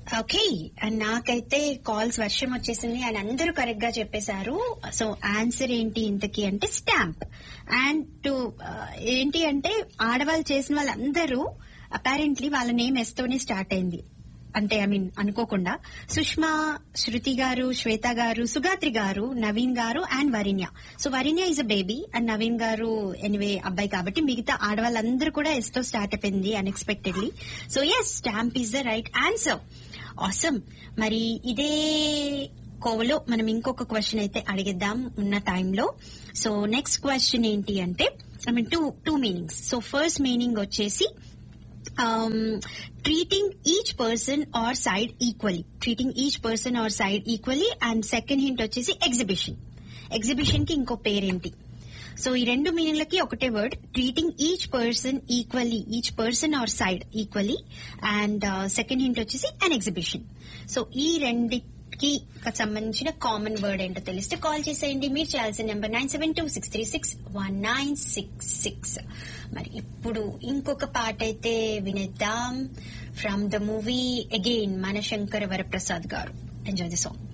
okay నాకైతే calls వర్షం వచ్చేసింది అండ్ అందరూ కరెక్ట్ గా చెప్పేశారు సో ఆన్సర్ ఏంటి ఇంతకి అంటే స్టాంప్ అండ్ టు ఏంటి అంటే ఆడవాళ్ళు చేసిన వాళ్ళందరూ అపారెంట్లీ వాళ్ళ నేమ్ ఎస్ తోనే స్టార్ట్ అయింది అంటే ఐ మీన్ అనుకోకుండా సుష్మా శృతి గారు శ్వేత గారు Sugatri garu Naveen garu and Varinya so Varinya is a baby and Naveen garu anyway అబ్బాయి కాబట్టి మిగతా ఆడవాళ్ళందరూ కూడా ఎస్ తో స్టార్ట్ అయిపోయింది unexpectedly so yes stamp is the right answer awesome మరి ఇదే కోవలో మనం ఇంకొక క్వశ్చన్ అయితే అడిగిద్దాం ఉన్న టైంలో సో నెక్స్ట్ క్వశ్చన్ ఏంటి అంటే I mean two two meanings so first meaning వచ్చేసి treating each person or side equally treating each person or side equally and second hint వచ్చేసి ఎగ్జిబిషన్ ఎగ్జిబిషన్ కి ఇంకో పేరేంటి సో ఈ రెండు మీనింగ్లకి ఒకటే word treating each person equally each person or side equally and second hint వచ్చేసి an exhibition so ఈ రెండికి సంబంధించిన కామన్ వర్డ్ ఏంటో తెలిస్తే కాల్ చేసేయండి మీరు చేయాల్సిన number nine seven two six three six one nine six six మరి ఇప్పుడు ఇంకొక పాట అయితే వినేద్దాం from the movie again Mana Shankara Varaprasad garu enjoy the song